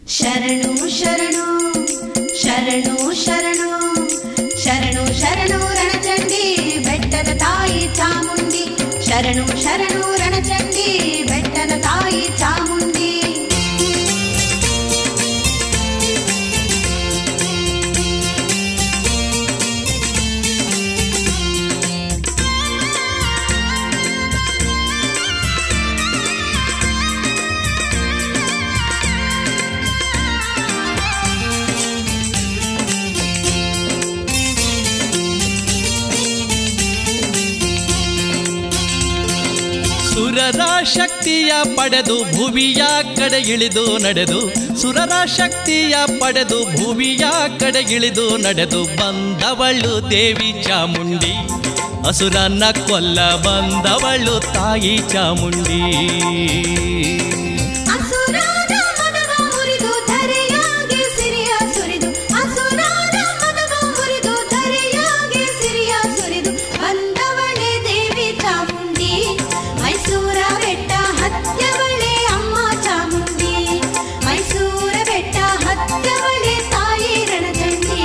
ಶರಣು ಶರಣು ಶರಣು ಶರಣು ಶರಣು ಶರಣು ರಣಚಂಡಿ ಬೆಟ್ಟದ ತಾಯಿ ಚಾಮುಂಡಿ ಶರಣು ಶರಣು ರಣಚಂಡಿ ಬೆಟ್ಟದ ತಾಯಿ ಚಾಮುಂಡಿ ಸುರರ ಶಕ್ತಿಯ ಪಡೆದು ಭುವಿಯ ಕಡೆ ಇಳಿದು ನಡೆದು ಸುರರ ಶಕ್ತಿಯ ಪಡೆದು ಭುವಿಯ ಕಡೆ ಇಳಿದು ನಡೆದು ಬಂದವಳು ದೇವಿ ಚಾಮುಂಡಿ ಅಸುರನ್ನ ಕೊಲ್ಲ ಬಂದವಳು ತಾಯಿ ಚಾಮುಂಡಿ ಅಸುರಾದ ಮನವ ಮುರಿದು ಧರೆಯಾಗಿ ಸಿರಿಯ ಸುರಿದು ಅಸುರಾದ ಮನವ ಮುರಿದು ಧರೆಯಾಗಿ ಸಿರಿಯ ಸುರಿದು ಬಂದವಳೆ ದೇವಿ ಚಾಮುಂಡಿ ಮೈಸೂರ ಬೆಟ್ಟ ಹತ್ಯವಳೆ ಅಮ್ಮ ಚಾಮುಂಡಿ ಮೈಸೂರ ಬೆಟ್ಟ ಹತ್ಯವಳೆ ತಾಯಿ ರಣಚಂಡಿ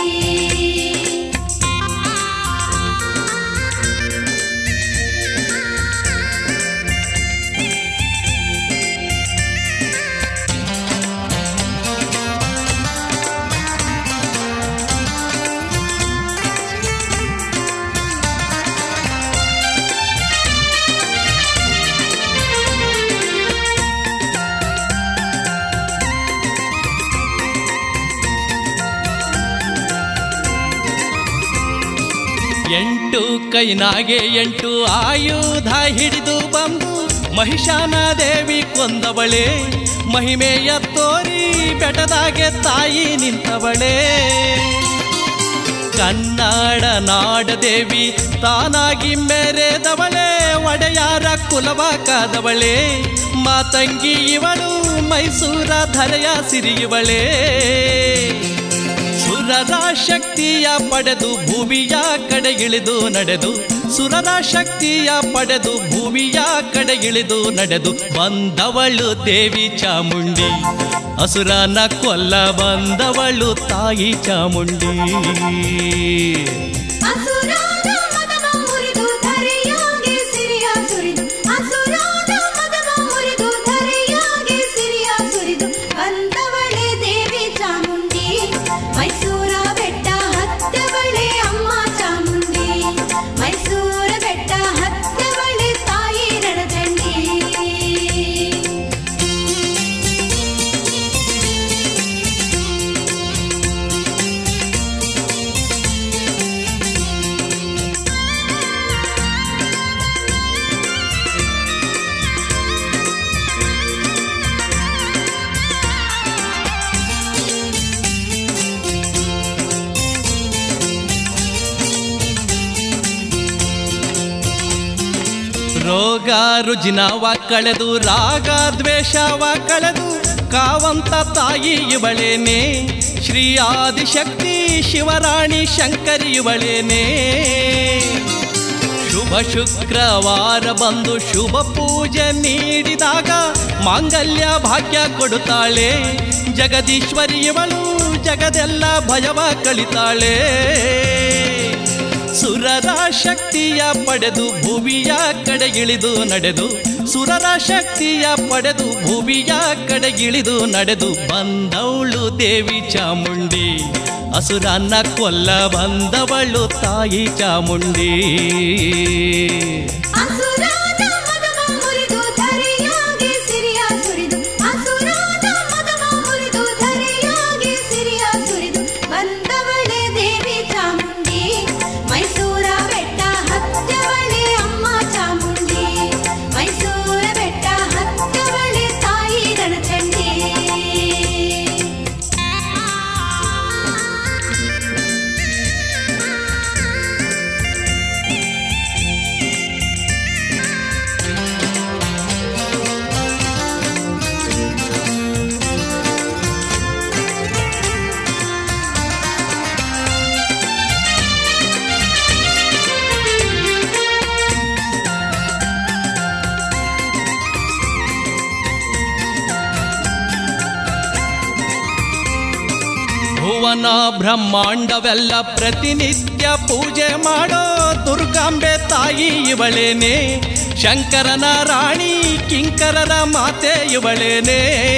ಎಂಟು ಕೈನಾಗೆ ಎಂಟು ಆಯುಧ ಹಿಡಿದು ಬಂದು ಮಹಿಷಾನ ದೇವಿ ಕೊಂದವಳೆ ಮಹಿಮೆಯ ತೋರಿ ಬೆಟದಾಗೆ ತಾಯಿ ನಿಂತವಳೆ ಕನ್ನಡ ನಾಡ ದೇವಿ ತಾನಾಗಿ ಮೆರೆದವಳೆ ಒಡೆಯಾರ ಕುಲವ ಕಾದವಳೆ ಮಾತಂಗಿ ಇವಳು ಮೈಸೂರ ಧರೆಯ ಸಿರಿಯುವಳೆ ಸುರರ ಶಕ್ತಿಯ ಪಡೆದು ಭೂಮಿಯ ಕಡೆ ಇಳಿದು ನಡೆದು ಸುರರ ಶಕ್ತಿಯ ಪಡೆದು ಭೂಮಿಯ ಕಡೆ ಇಳಿದು ನಡೆದು ಬಂದವಳು ದೇವಿ ಚಾಮುಂಡಿ ಅಸುರನ ಕೊಲ್ಲ ಬಂದವಳು ತಾಯಿ ಚಾಮುಂಡಿ ಅಸುರಾದ ಮದವ ಮುರಿದು ಧರೆಯಾಗಿ ಸಿರಿಯ ಸುರಿದು ಅಸುರಾದ ಮದವ ಮುರಿದು ಧರೆಯಾಗಿ ಸಿರಿಯ ಸುರಿದು ಬಂದವಳೆ ದೇವಿ ಚಾಮುಂಡಿ ಮೈಸೂರ ಬೆಟ್ಟ ಹತ್ತವಳೆ ಅಮ್ಮ ಚಾಮುಂಡಿ ಮೈಸೂರ ಬೆಟ್ಟ ಹತ್ತವಳೆ ತಾಯಿ ರಣಚಂಡಿ ರೋಗ ರುಜಿನವ ಕಳೆದು ರಾಗ ದ್ವೇಷವ ಕಳೆದು ಕಾವಂತ ತಾಯಿ ಇವಳೇನೆ ಶ್ರೀ ಆದಿಶಕ್ತಿ ಶಿವರಾಣಿ ಶಂಕರಿ ಇವಳೇನೆ ಶುಭ ಶುಕ್ರವಾರ ಬಂದು ಶುಭ ಪೂಜೆ ನೀಡಿದಾಗ ಮಾಂಗಲ್ಯ ಭಾಗ್ಯ ಕೊಡುತ್ತಾಳೆ ಜಗದೀಶ್ವರಿ ಇವಳು ಜಗದೆಲ್ಲ ಭಯವ ಕಳಿತಾಳೆ ಸುರರ ಶಕ್ತಿಯ ಪಡೆದು ಭುವಿಯ ಕಡೆ ಇಳಿದು ನಡೆದು ಸುರರ ಶಕ್ತಿಯ ಪಡೆದು ಭುವಿಯ ಕಡೆ ಇಳಿದು ನಡೆದು ಬಂದವಳು ದೇವಿ ಚಾಮುಂಡಿ ಅಸುರನ್ನ ಕೊಲ್ಲ ಬಂದವಳು ತಾಯಿ ಚಾಮುಂಡಿ ಅಸುರಾದ ಮದವ ಮುರಿದು ಧರೆಯಾಗಿ ಸಿರಿಯ ಸುರಿದು ಅಸುರಾದ ಮದವ ಮುರಿದು ಧರೆಯಾಗಿ ಸಿರಿಯ ಸುರಿದು ಬಂದವಳೆ ದೇವಿ ಚಾಮುಂಡಿ ಮೈಸೂರ ಬೆಟ್ಟ ಹತ್ತವಳೆ ಅಮ್ಮ ಚಾಮುಂಡಿ ಮೈಸೂರ ಬೆಟ್ಟ ಹತ್ತವಳೆ ತಾಯಿ ರಣಚಂಡಿ ಿ ಭುವನ ಬ್ರಹ್ಮಾಂಡವೆಲ್ಲ ಪ್ರತಿನಿತ್ಯ ಪೂಜೆ ಮಾಡೋ ದುರ್ಗಾಂಬೆ ತಾಯಿ ಇವಳೇನೆ ಶಂಕರನ ರಾಣಿ ಕಿಂಕರರ ಮಾತೆ ಇವಳೇನೆ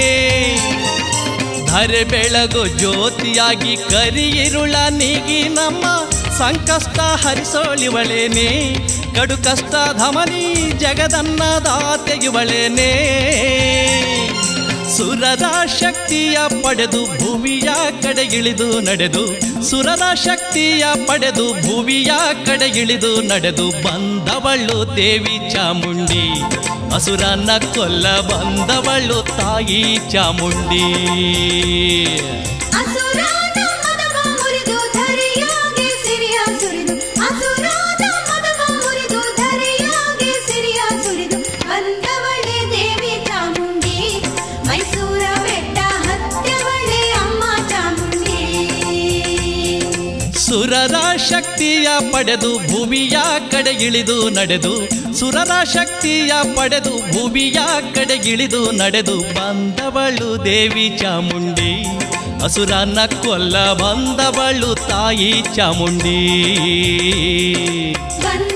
ಧರೆ ಬೆಳಗು ಜ್ಯೋತಿಯಾಗಿ ಕರಿಯಿರುಳ ನೀಗಿ ನಮ್ಮ ಸಂಕಷ್ಟ ಹರಿಸೋಳಿವಳೇನೆ ಕಡು ಕಷ್ಟ ಧಮನಿ ಜಗದನ್ನದಾತೆಯುವಳೇನೆ ಸುರರ ಶಕ್ತಿಯ ಪಡೆದು ಭುವಿಯ ಕಡೆ ಇಳಿದು ನಡೆದು ಸುರರ ಶಕ್ತಿಯ ಪಡೆದು ಭುವಿಯ ಕಡೆ ಇಳಿದು ನಡೆದು ಬಂದವಳು ದೇವಿ ಚಾಮುಂಡಿ ಅಸುರನ ಕೊಲ್ಲ ಬಂದವಳು ತಾಯಿ ಚಾಮುಂಡಿ ಅಸುರಾದ ಮದವ ಮುರಿದು ಧರೆಯಾಗಿ ಸಿರಿಯ ಸುರಿದು ಅಸುರಾದ ಮದವ ಮುರಿದು ಧರೆಯಾಗಿ ಸಿರಿಯ ಸುರಿದು ಬಂದವಳೆ ದೇವಿ ಚಾಮುಂಡಿ ಮೈಸೂರ ಬೆಟ್ಟ ಹತ್ಯವಳೆ ಅಮ್ಮ ಚಾಮುಂಡಿ ಸುರರ ಶಕ್ತಿಯ ಪಡೆದು ಭುವಿಯ ಕಡೆ ಇಳಿದು ನಡೆದು ಸುರರ ಶಕ್ತಿಯ ಪಡೆದು ಭುವಿಯ ಕಡೆ ಇಳಿದು ನಡೆದು ಬಂದವಳು ದೇವಿ ಚಾಮುಂಡಿ ಅಸುರನ ಕೊಲ್ಲ ಬಂದವಳು ತಾಯಿ ಚಾಮುಂಡಿ ಬಂದ